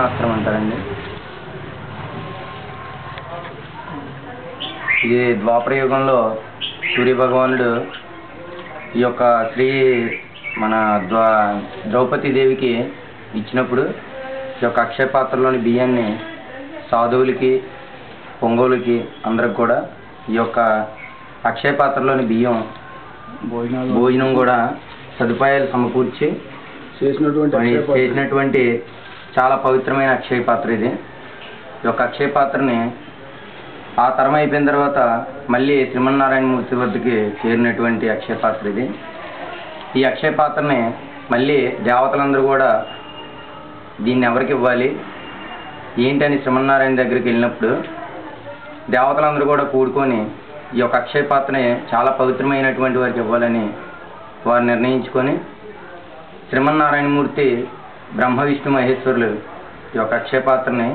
వామనాస్త్రం అంటారండి ఇది ద్వాపర యుగంలో సూర్య భగవానుడు ఈ యొక్క శ్రీ మన ద్వా ద్రౌపది దేవికి ఇచ్చినప్పుడు ఈ యొక్క అక్షయ పాత్రలోని బియ్యాన్ని సాధువులకి పొంగోలుకి అందరికి కూడా ఈ యొక్క అక్షయ పాత్రలోని బియ్యం భోజనాలు భోజనం కూడా సదుపాయాలు సమకూర్చి చేసినటువంటి మరి అక్షయ పాత్ర. చేసినటువంటి చాలా పవిత్రమైన అక్షయ పాత్ర ఇది ఈ యొక్క అక్షయ పాత్రని ఆ తరం అయిపోయిన తర్వాత మళ్ళీ శ్రీమన్నారాయణ మూర్తి వద్దకి చేరినటువంటి అక్షయ పాత్ర ఇది ఈ అక్షయ పాత్రని మళ్ళీ దేవతలందరూ కూడా దీన్ని ఎవరికి ఇవ్వాలి ఏంటని శ్రీమన్నారాయణ దగ్గరికి వెళ్ళినప్పుడు దేవతలందరూ కూడా కూడుకొని ఈ యొక్క అక్షయ పాత్రని చాలా పవిత్రమైనటువంటి వారికి ఇవ్వాలని వారు నిర్ణయించుకొని శ్రీమన్నారాయణమూర్తి బ్రహ్మ విష్ణు మహేశ్వరులు ఈ యొక్క అక్షయ పాత్రని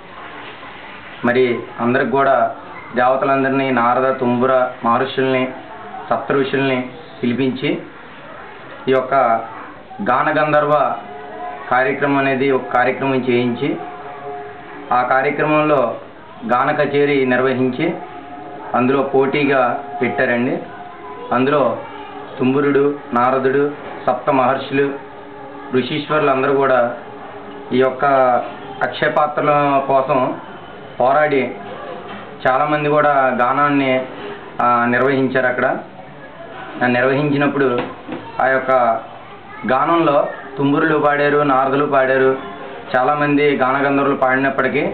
మరి అందరికి కూడా దేవతలందరినీ నారద తుంబుర మహర్షుల్ని సప్త ఋషుల్ని పిలిపించి ఈ యొక్క గాన గంధర్వ కార్యక్రమం అనేది ఒక కార్యక్రమం చేయించి ఆ కార్యక్రమంలో గాన కచేరీ నిర్వహించి అందులో పోటీగా పెట్టారండి అందులో తుంబురుడు నారదుడు సప్త మహర్షులు ఋషీశ్వరులు అందరూ కూడా ఈ యొక్క అక్షయ పాత్రల కోసం పోరాడి చాలామంది కూడా గానాన్ని ఆ, నిర్వహించారు అక్కడ ఆ, నిర్వహించినప్పుడు ఆ యొక్క గానంలో తుంబురులు పాడారు నారదులు పాడారు చాలామంది గానగంధర్వులు పాడినప్పటికీ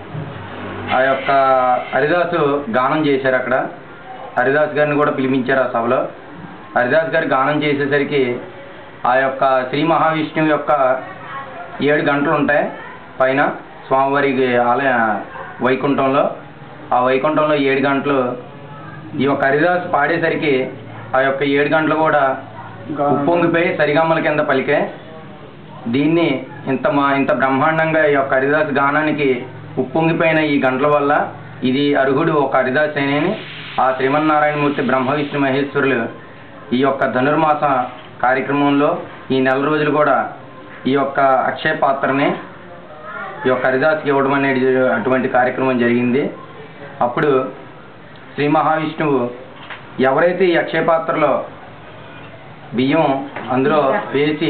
ఆ యొక్క హరిదాసు గానం చేశారు అక్కడ హరిదాస్ గారిని కూడా పిలిపించారు ఆ సభలో హరిదాస్ గారు గానం చేసేసరికి ఆ యొక్క శ్రీ మహావిష్ణువు యొక్క ఏడు గంటలు ఉంటాయి పైన స్వామివారికి ఆలయ వైకుంఠంలో ఆ వైకుంఠంలో ఏడు గంటలు ఈ యొక్క హరిదాస్ పాడేసరికి ఆ యొక్క ఏడు గంటలు కూడా గా- ఉప్పొంగిపోయి సరిగమ్మల కింద పలికే దీన్ని ఇంత మా ఇంత బ్రహ్మాండంగా ఈ యొక్క హరిదాస్ గానానికి ఉప్పొంగిపోయిన ఈ గంటల వల్ల ఇది అర్హుడు ఒక హరిదాస్ అని ఆ శ్రీమన్నారాయణమూర్తి బ్రహ్మ విష్ణు మహేశ్వరులు ఈ యొక్క ధనుర్మాస కార్యక్రమంలో ఈ నెల రోజులు కూడా ఈ యొక్క అక్షయ పాత్రని ఈ యొక్క హరిదాస్కి ఇవ్వడం అనేది అటువంటి కార్యక్రమం జరిగింది అప్పుడు శ్రీ మహావిష్ణువు ఎవరైతే ఈ అక్షయ పాత్రలో బియ్యం అందులో వేసి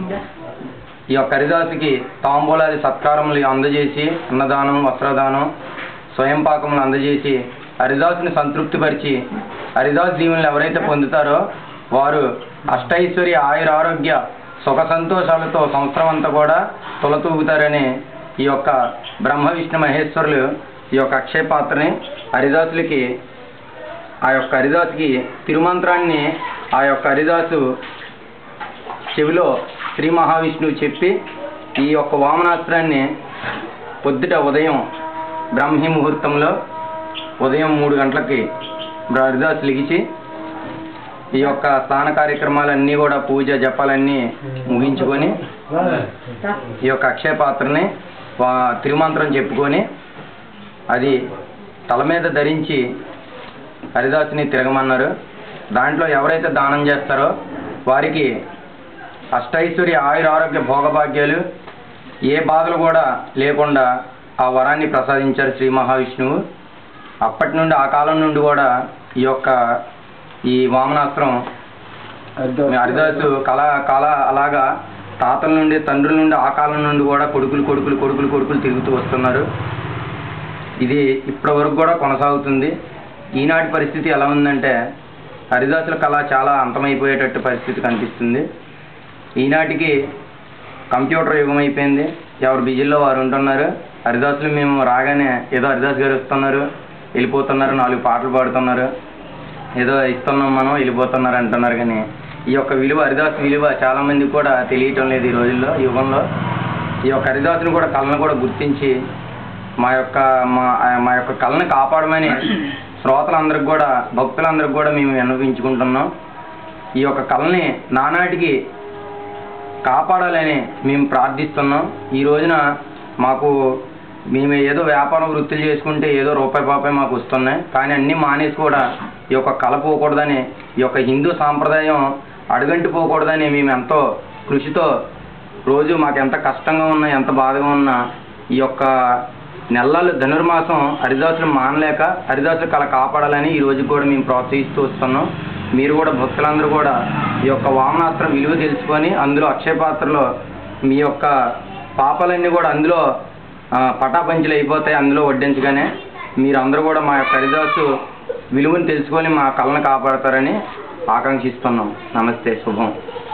ఈ యొక్క హరిదాసుకి తాంబూలాది సత్కారములు అందజేసి అన్నదానం వస్త్రదానం స్వయం పాకములు అందజేసి హరిదాసుని సంతృప్తిపరిచి హరిదాస్ దీవులను ఎవరైతే పొందుతారో వారు అష్టైశ్వర్య ఆయుర ఆరోగ్య సుఖ సంతోషాలతో సంవత్సరం అంతా కూడా తొలతూగుతారని ఈ యొక్క బ్రహ్మ విష్ణు మహేశ్వరులు ఈ యొక్క అక్షయ పాత్రని హరిదాసులకి ఆ యొక్క హరిదాసుకి తిరుమంత్రాన్ని ఆ యొక్క హరిదాసు చెవిలో శ్రీ మహావిష్ణువు చెప్పి ఈ యొక్క వామనాస్త్రాన్ని పొద్దుట ఉదయం బ్రాహ్మీ ముహూర్తంలో ఉదయం మూడు గంటలకి హరిదాసు లిగిచి ఈ యొక్క స్నాన కార్యక్రమాలన్నీ కూడా పూజ జపాలన్నీ ముగించుకొని ఈ యొక్క అక్షయ పాత్రని వా- తిరుమంత్రం చెప్పుకొని అది తల మీద ధరించి హరిదాసుని తిరగమన్నారు దాంట్లో ఎవరైతే దానం చేస్తారో వారికి అష్టైశ్వర్య ఆయుర ఆరోగ్య భోగభాగ్యాలు ఏ బాధలు కూడా లేకుండా ఆ వరాన్ని ప్రసాదించారు శ్రీ మహావిష్ణువు అప్పటి నుండి ఆ కాలం నుండి కూడా ఈ యొక్క ఈ వామనాస్త్రం హరిదాస్ హరిదాసు కళ కళ అలాగా తాతల నుండి తండ్రుల నుండి ఆ కాలం నుండి కూడా కొడుకులు కొడుకులు కొడుకులు కొడుకులు తిరుగుతూ వస్తున్నారు ఇది ఇప్పటి వరకు కూడా కొనసాగుతుంది ఈనాటి పరిస్థితి ఎలా ఉందంటే హరిదాసుల కళ చాలా అంతమైపోయేటట్టు పరిస్థితి కనిపిస్తుంది ఈనాటికి కంప్యూటర్ యుగం అయిపోయింది ఎవరు బిజీల్లో వారు ఉంటున్నారు హరిదాసులు మేము రాగానే ఏదో హరిదాస్ గారు వస్తున్నారు వెళ్ళిపోతున్నారు నాలుగు పాటలు పాడుతున్నారు ఏదో ఇస్తున్నాం మనం వెళ్ళిపోతున్నారు అంటున్నారు కానీ ఈ యొక్క విలువ హరిదాస్ విలువ చాలా మందికి కూడా తెలియటం లేదు ఈ రోజుల్లో ఈ యుగంలో ఈ యొక్క హరిదాసుని కూడా కళను కూడా గుర్తించి మా యొక్క మా మా యొక్క కళను కాపాడమని శ్రోతలందరికి కూడా భక్తులందరికి కూడా మేము విన్నవించుకుంటున్నాం ఈ యొక్క కళని నానాటికి కాపాడాలని మేము ప్రార్థిస్తున్నాం ఈ రోజున మాకు మేము ఏదో వ్యాపారం వృత్తులు చేసుకుంటే ఏదో రూపాయి పాపాయి మాకు వస్తున్నాయి కానీ అన్నీ మానేసి కూడా ఈ యొక్క కళ పోకూడదని ఈ యొక్క హిందూ సాంప్రదాయం అడుగంటి పోకూడదని మేము ఎంతో కృషితో రోజు మాకు ఎంత కష్టంగా ఉన్నా ఎంత బాధగా ఉన్నా ఈ యొక్క నెలలు ధనుర్మాసం హరిదాసులు మానలేక హరిదాసులు కళ కాపాడాలని ఈ రోజు కూడా మేము ప్రోత్సహిస్తూ వస్తున్నాం మీరు కూడా భక్తులందరూ కూడా ఈ యొక్క వామనాస్త్రం విలువ తెలుసుకొని అందులో అక్షయ పాత్రలో మీ యొక్క పాపాలన్నీ కూడా అందులో ఆ, పటాపంచులు అయిపోతాయి అందులో వడ్డించగానే మీరు అందరూ కూడా మా యొక్క హరిదాసు విలువను తెలుసుకొని మా కళను కాపాడతారని ఆకాంక్షిస్తున్నాం నమస్తే శుభం